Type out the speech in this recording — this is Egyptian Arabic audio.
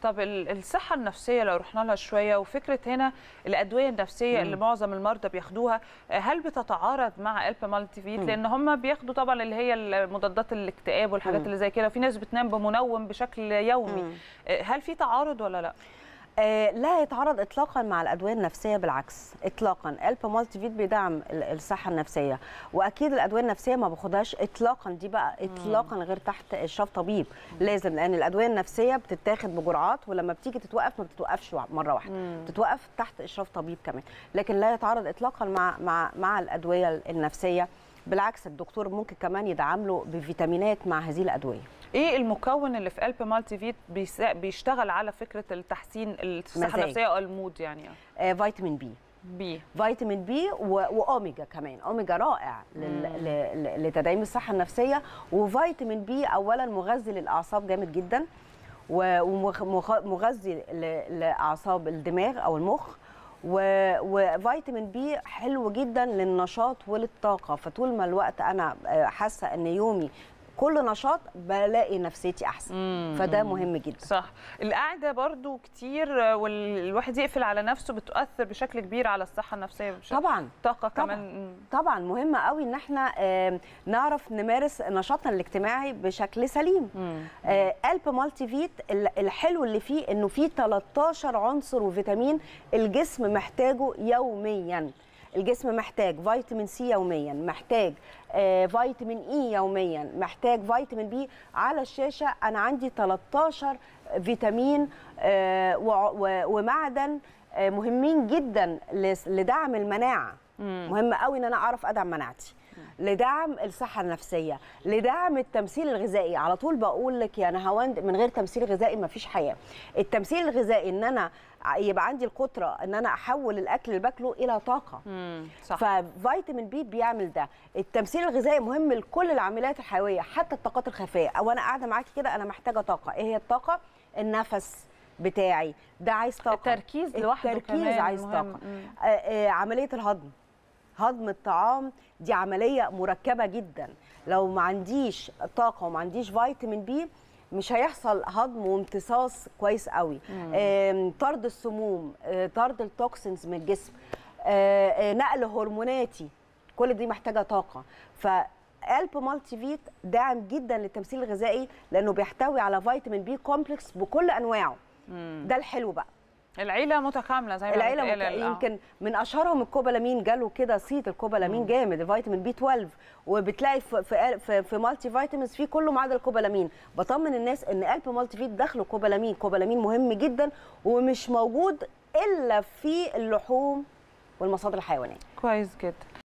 طب ال- الصحة النفسية لو رحنا لها شوية وفكرة هنا الأدوية النفسية مم. اللي معظم المرضى بياخدوها آه، هل بتتعارض مع ألب مالتي فيت مم. لأن هم بياخدوا طبعا اللي هي مضادات الاكتئاب والحاجات مم. اللي زي كده في ناس بتنام بمنوم بشكل يومي مم. آه، هل في تعارض ولا لا؟ آه، لا يتعارض اطلاقا مع الادويه النفسيه بالعكس اطلاقا الب مالتي فيت بيدعم ال- الصحه النفسيه واكيد الادويه النفسيه ما باخدهاش اطلاقا دي بقى اطلاقا غير تحت اشراف طبيب لازم لان الادويه النفسيه بتتاخد بجرعات ولما بتيجي تتوقف ما بتتوقفش وع- مره واحده مم. بتتوقف تحت اشراف طبيب كمان لكن لا يتعارض اطلاقا مع مع مع الادويه النفسيه بالعكس الدكتور ممكن كمان يدعم له بفيتامينات مع هذه الادويه ايه المكون اللي في ألب مالتي فيت بيسا- بيشتغل على فكرة التحسين الصحة مزاج. النفسية او المود يعني آه فيتامين بي بي فيتامين بي و... واوميجا كمان اوميجا رائع لل... ل... ل- لتدعيم الصحه النفسيه وفيتامين بي اولا مغذي للاعصاب جامد جدا ومغذي ل... لاعصاب الدماغ او المخ و... وفيتامين بي حلو جدا للنشاط وللطاقه فطول ما الوقت انا آه، حاسه ان يومي كل نشاط بلاقي نفسيتي احسن مم. فده مهم جدا صح القعده برضو كتير آه، والواحد يقفل على نفسه بتؤثر بشكل كبير على الصحه النفسيه بشكل طبعا طاقه طبعاً. كمان مم. طبعا مهم قوي ان احنا آه، نعرف نمارس نشاطنا الاجتماعي بشكل سليم مم. آه، قلب مالتي فيت ال- الحلو اللي فيه انه فيه 13 عنصر وفيتامين الجسم محتاجه يوميا الجسم محتاج فيتامين سي يوميا محتاج آه، فيتامين اي يوميا محتاج فيتامين بي على الشاشه انا عندي 13 فيتامين آه، وع- و- ومعدن آه، مهمين جدا لس- لدعم المناعه مم. مهم قوي ان انا اعرف ادعم مناعتي لدعم الصحه النفسيه لدعم التمثيل الغذائي على طول بقول لك يا نهاوند من غير تمثيل غذائي ما فيش حياه التمثيل الغذائي ان انا ع- يبقى عندي القدره ان انا احول الاكل اللي باكله الى طاقه مم. صح ففيتامين بي بيعمل ده التمثيل الغذائي مهم لكل العمليات الحيويه حتى الطاقات الخفيه او انا قاعده معاكي كده انا محتاجه طاقه ايه هي الطاقه النفس بتاعي ده عايز طاقه التركيز لوحده التركيز كمان عايز مهم. طاقه مم. آه، آه، عمليه الهضم هضم الطعام دي عمليه مركبه جدا لو ما عنديش طاقه وما عنديش فيتامين بي مش هيحصل هضم وامتصاص كويس قوي آم، طرد السموم آه، طرد التوكسينز من الجسم آه، آه، نقل هرموناتي كل دي محتاجه طاقه فقلب مالتي فيت داعم جدا للتمثيل الغذائي لانه بيحتوي على فيتامين بي كومبلكس بكل انواعه مم. ده الحلو بقى العيله متكامله زي ما العيله بيتقال، مك... آه. يمكن من اشهرهم الكوبالامين جاله كده صيت الكوبالامين جامد الفيتامين بي 12 وبتلاقي في في, في, في مالتي فيتامينز فيه كله ما عدا الكوبالامين بطمن الناس ان قلب مالتي فيت داخله كوبالامين كوبالامين مهم جدا ومش موجود الا في اللحوم والمصادر الحيوانيه كويس جدا